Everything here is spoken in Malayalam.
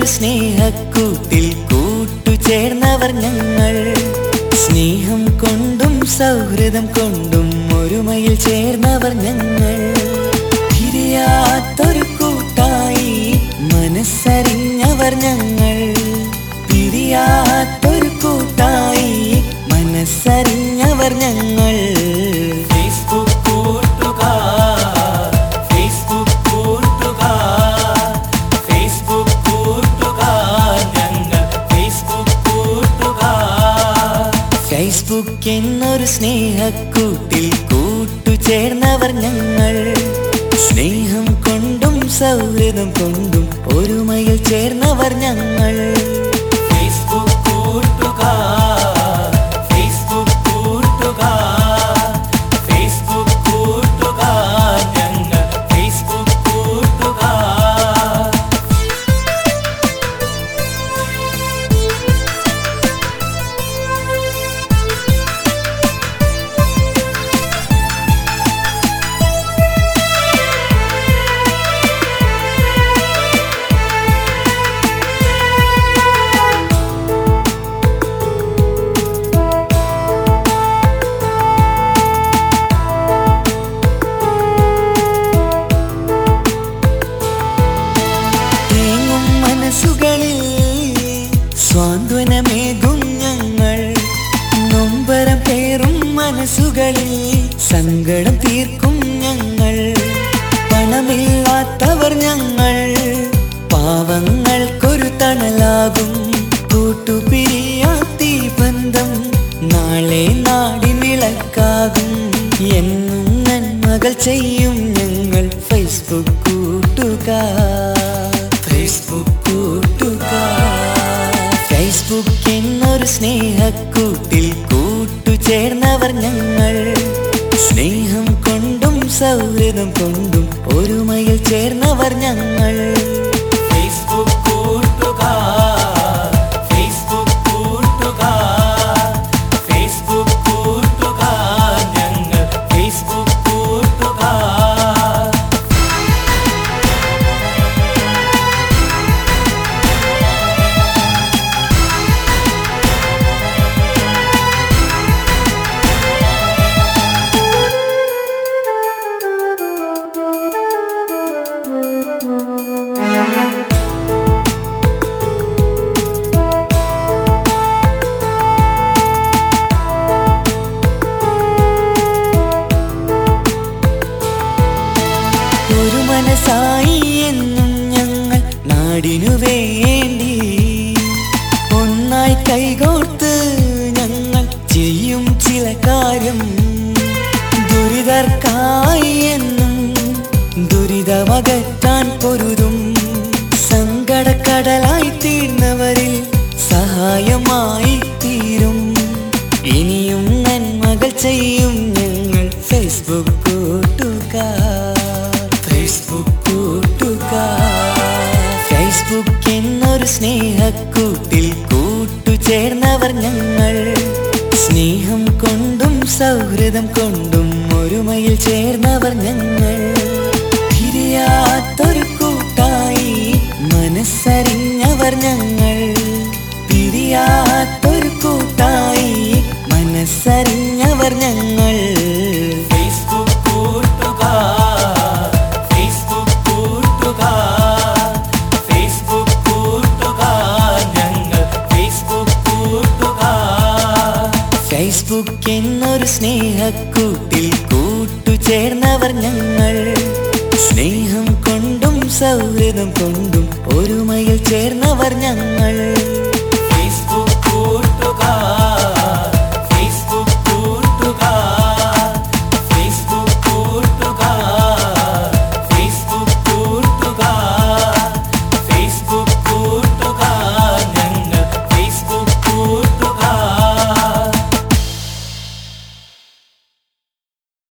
എന്നൊരു സ്നേഹക്കൂട്ടിൽ കൂട്ടുചേർന്നവർ ഞങ്ങൾ സ്നേഹം കൊണ്ടും സൗഹൃദം കൊണ്ടും ഒരുമയിൽ ചേർന്നവർ ഞങ്ങൾ പിരിയാത്തൊരു കൂട്ടായി മനസ്സറിഞ്ഞവർ ഞങ്ങൾ പിരിയാത്തൊരു കൂട്ടായി മനസ്സറിഞ്ഞവർ ഞങ്ങൾ ഫേസ്ബുക്ക് കൂട്ടുകാർ ഫേസ്ബുക്ക് കൂട്ടുകാർ ഫേസ്ബുക്ക് കൂട്ടുകാർ ഞങ്ങൾ ഫേസ്ബുക്ക് കൂട്ടുകാർ ഫേസ്ബുക്ക് എന്നൊരു സ്നേഹക്കൂട്ടിൽ കൂട്ടുചേർന്നവർ ഞങ്ങൾ സ്നേഹം കൊണ്ടും സൗഹൃദം കൊണ്ടും ഒരുമയിൽ ചേർന്നവർ ഞങ്ങൾ ഫേസ്ബുക്ക് കൂട്ടുകാർ ഫേസ്ബുക്ക് കൂട്ടുകാർ ഫേസ്ബുക്ക് കൂട്ടുകാർ ഞങ്ങൾ ഫേസ്ബുക്ക് കൂട്ടുകാർ തേങ്ങും മനസ്സുകളിൽ സ്വാന്തനമേകും ഞങ്ങൾ നൊമ്പരം പേറും മനസ്സുകളിൽ സങ്കടം തീർക്കും ഞങ്ങൾ പണമില്ലാത്തവർ ഞങ്ങൾ പാവങ്ങൾക്കൊരു തണലാകും കൂട്ടുപിരിയാത്തി ബന്ധം നാളെ നാടിനിളക്കാകും എന്നും നന്മകൾ ചെയ്യും ഞങ്ങൾ ഫേസ്ബുക്ക് കൂട്ടുകാർ ഫേസ്ബുക്ക് കൂട്ടുകാർ ഫേസ്ബുക്ക് എന്നൊരു സ്നേഹക്കൂട്ടിൽ കൂട്ടുചേർന്നവർ ഞങ്ങൾ സ്നേഹം കൊണ്ടും സൗഹൃദം കൊണ്ടും ഒരുമയിൽ ചേർന്നവർ ഞങ്ങൾ ഫേസ്ബുക്ക് കൂട്ടുകാർ ഫേസ്ബുക്ക് കൂട്ടുകാർ ഫേസ്ബുക്ക് കൂട്ടുകാർ ഞങ്ങൾ ഫേസ്ബുക്ക് കൂട്ടുകാർ ഒരു മനസ്സായി എന്നും ഞങ്ങൾ നാടിനു വേണ്ടി ഒന്നായി കൈകോർത്ത് ഞങ്ങൾ ചെയ്യും ചില കാര്യം ദുരിതർക്കായി എന്നും ദുരിതമകറ്റാൻ പൊരുതും സങ്കടക്കടലായി തീർന്നവരിൽ സഹായമായി തീരും ഇനിയും നന്മകൾ ചെയ്യും ഞങ്ങൾ ഫേസ്ബുക്ക് കൂട്ടുകാർ ഫേസ്ബുക്ക് കൂട്ടുകാർ ഫേസ്ബുക്ക് എന്നൊരു സ്നേഹക്കൂട്ടിൽ കൂട്ടുചേർന്നവർ ഞങ്ങൾ സ്നേഹം കൊണ്ടും സൗഹൃദം കൊണ്ടും ഒരുമയിൽ ചേർന്നവർ ഞങ്ങൾ പിരിയാത്തൊരു കൂട്ടായി മനസ്സറിഞ്ഞവർ ഞങ്ങൾ പിരിയാത്തൊരു കൂട്ടായി മനസ്സറിഞ്ഞവർ ഞങ്ങൾ ഫേസ്ബുക്ക് കൂട്ടുകാർ ഫേസ്ബുക്ക് കൂട്ടുകാർ ഫേസ്ബുക്ക് കൂട്ടുകാർ ഞങ്ങൾ ഫേസ്ബുക്ക് കൂട്ടുകാർ ഫേസ്ബുക്ക് എന്നൊരു സ്നേഹക്കൂട്ടിൽ കൂട്ടുചേർന്നവർ ഞങ്ങൾ സ്നേഹം കൊണ്ടും സൗഹൃദം കൊണ്ടും ഒരുമയിൽ ചേർന്നവർ ഞങ്ങൾ